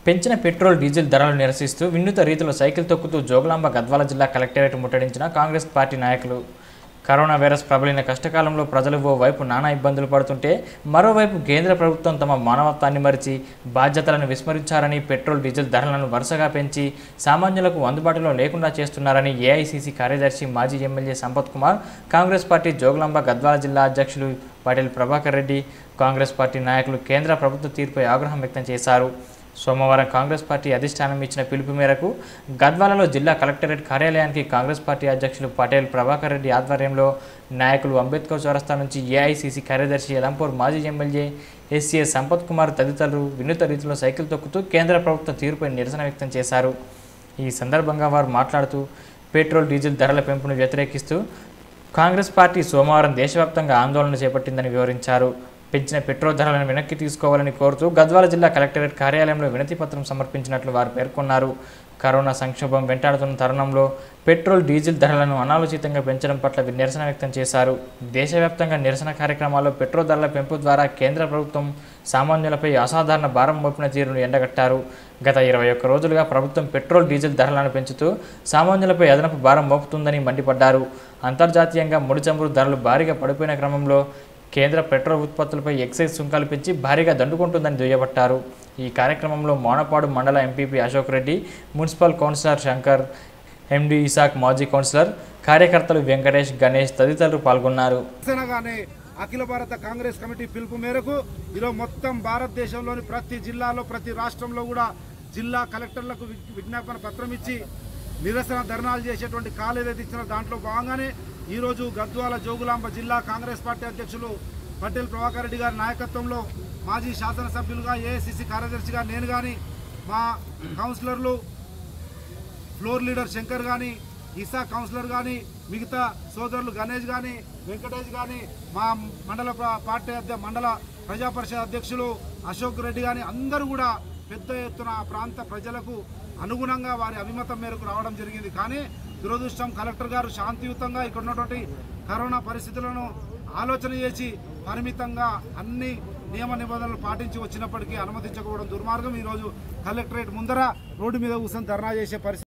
పెంచిన petrol diesel ధరలు నిరసిస్తూ వినూత రీతిలో సైకిల్ తొక్కుతూ జోగులాంబ గద్వాల జిల్లా కలెక్టరేట్ ముట్టడించిన కాంగ్రెస్ పార్టీ నాయకులు కరోనా వైరస్ ప్రబలిన కష్టకాలంలో ప్రజలు ఓ వైపు నానా ఇబ్బందులు పడుతుంటే మరోవైపు కేంద్ర ప్రభుత్వం తమ మానవత్వాన్ని మరిచి బాధ్యతలను విస్మరించారని పెట్రోల్ డీజిల్ ధరలను వరుసగా పెంచి సామాన్యులకు అందుబాటులో లేకుండా చేస్తున్నారని ఏఐసీసీ కార్యదర్శి మాజీ MLA Sampath Kumar Congress party Jogulamba Gadwal జిల్లా అధ్యక్షులు పాటిల్ ప్రభాకర్ రెడ్డి కాంగ్రెస్ పార్టీ నాయకులు కేంద్ర ప్రభుత్వ తీర్పుపై ఆగ్రహం వ్యక్తం చేశారు సోమవారం కాంగ్రెస్ పార్టీ అధిష్టానం ఇచ్చిన పిలుపు మేరకు గద్వాలలో జిల్లా కలెక్టరేట్ కార్యాలయానికి కాంగ్రెస్ పార్టీ అధ్యక్షులు పటేల్ ప్రభాకర్ రెడ్డి ఆధ్వర్యంలో నాయకులు అంబేద్కర్ చౌరస్తా నుంచి ఏఐసీసీ కార్యదర్శి ఎలంపూర్ మాజీ ఎమ్మెల్యే ఎస్సీఏ సంపత్ కుమార్ తదితరులు వినూత రీతిలో సైకిల్ తొక్కుతూ కేంద్ర ప్రభుత్వ తీరుపై నిరసన వ్యక్తం చేశారు ఈ సందర్భంగా వారు మాట్లాడుతూ పెట్రోల్ డీజిల్ ధరల పెంపును వ్యతిరేకిస్తూ కాంగ్రెస్ పార్టీ సోమవారం దేశవ్యాప్తంగా ఆందోళన చేపట్టిందని వివరించారు పెంచిన పెట్రోల్ ధరలను వెనక్కి తీసుకోవాలని కోరుతూ గద్వాల జిల్లా కలెక్టరేట్ కార్యాలయంలో వినతి పత్రం సమర్పించినట్లు వారు పేర్కొన్నారు కరోనా సంక్షోభం వెంటాడుతున్న తరుణంలో పెట్రోల్ డీజిల్ ధరలను అనాలోచితంగా పెంచడం పట్ల నిరసన వ్యక్తం చేశారు దేశవ్యాప్తంగా నిరసన కార్యక్రమాల్లో పెట్రోల్ ధరల పెంపు ద్వారా కేంద్ర ప్రభుత్వం సామాన్యులపై అసాధారణ భారం మోపిన తీరును ఎండగట్టారు గత ఇరవై ఒక్క రోజులుగా ప్రభుత్వం పెట్రోల్ డీజిల్ ధరలను పెంచుతూ సామాన్యులపై అదనపు భారం మోపుతుందని మండిపడ్డారు అంతర్జాతీయంగా ముడి చమురు ధరలు భారీగా పడిపోయిన క్రమంలో కేంద్ర పెట్రోల్ ఉత్పత్తులపై ఎక్సైజ్ సుంకాలు పెంచి భారీగా దండుకుంటుందని దుయ్యబట్టారు ఈ కార్యక్రమంలో మోనపాడు మండల MPP Ashok Reddy municipal councillor Shankar MD Isaq మాజీ కౌన్సిలర్ కార్యకర్తలు వెంకటేష్ గణేష్ తదితరులు పాల్గొన్నారు నిరసనగానే అఖిల భారత కాంగ్రెస్ కమిటీ పిలుపు మేరకు ఈరోజు మొత్తం భారతదేశంలోని ప్రతి జిల్లాలో ప్రతి రాష్ట్రంలో కూడా జిల్లా కలెక్టర్లకు వి- విజ్ఞాపన పత్రం ఇచ్చి నిరసన ధర్నాలు చేసేటువంటి కాలు ఏదైతే ఇచ్చిన దాంట్లో భాగంగానే ఈరోజు గద్వాల జోగులాంబ జిల్లా కాంగ్రెస్ పార్టీ అధ్యక్షులు పటేల్ ప్రభాకర్ రెడ్డి గారి నాయకత్వంలో మాజీ శాసనసభ్యులుగా ఏఐసిసి కార్యదర్శిగా నేను కానీ మా కౌన్సిలర్లు ఫ్లోర్ లీడర్ శంకర్ కానీ ఈసా కౌన్సిలర్ కానీ మిగతా సోదరులు గణేష్ కానీ వెంకటేష్ కానీ మా మండల ప- పార్టీ అధ్య మండల ప్రజా పరిషత్ అధ్యక్షులు అశోక్ రెడ్డి కానీ అందరూ కూడా పెద్ద ఎత్తున ఆ ప్రాంత ప్రజలకు అనుగుణంగా వారి అభిమతం మేరకు రావడం జరిగింది కానీ దురదృష్టం కలెక్టర్ గారు శాంతియుతంగా ఇక్కడ ఉన్నటువంటి కరోనా పరిస్థితులను ఆలోచన చేసి పరిమితంగా అన్ని నియమ నిబంధనలు పాటించి వచ్చినప్పటికీ అనుమతించకపోవడం దుర్మార్గం ఈరోజు కలెక్టరేట్ ముందర రోడ్డు మీద కూర్చొని ధర్నా చేసే పరిస్థితి